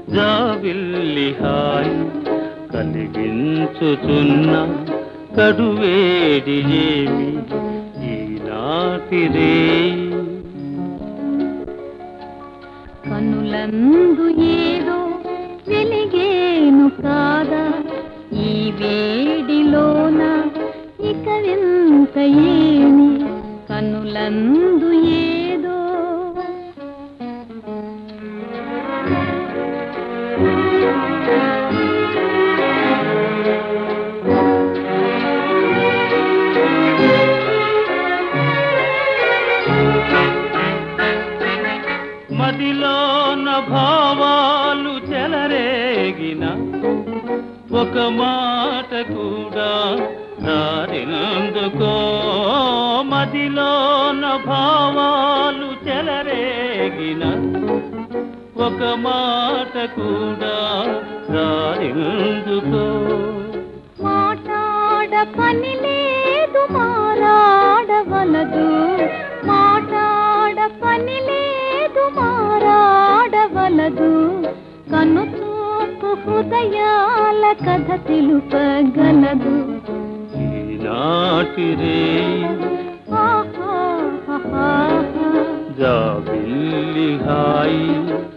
జావిల్లి హాయి కలిగించుచున్న కడువేడి ఏమి ఈనాటి రేయి కనులందు ఏదో వెలిగేను కాదా ఈ వేడిలోన ఇక వింత ఏమి కనులందు ఏదో మదిలోన భావాలు చెలరేగిన ఒక మాట కూడా రారినందుకో మదిలోన భావాలు చెలరేగిన ఒక మాట కూడా రారినందుకో మాట్లాడ పని లేదు మారాడవలదు మాట్లాడ పని లేదు మారాడవలదు కను చూపు హృదయాల కథ తెలుపగలదు ఈనాటి రే ఆహాహాహా. జాబిల్లి హాయి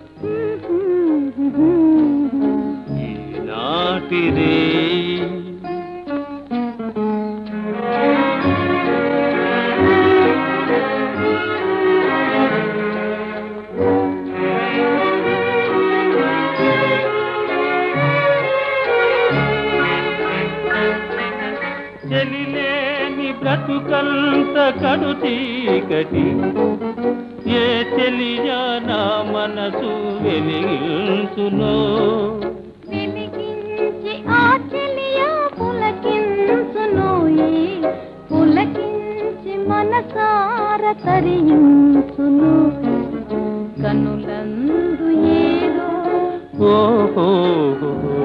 ఈనాటి రే చెలిలేని బ్రతుకంత కడు చీకటి ఏ చెలియా నా మనసు వెలిగించునో వెలిగించి ఆ చెలియా పులకించునోయి పులకించి మనసార తరించును కనులందు ఏదో ఓహో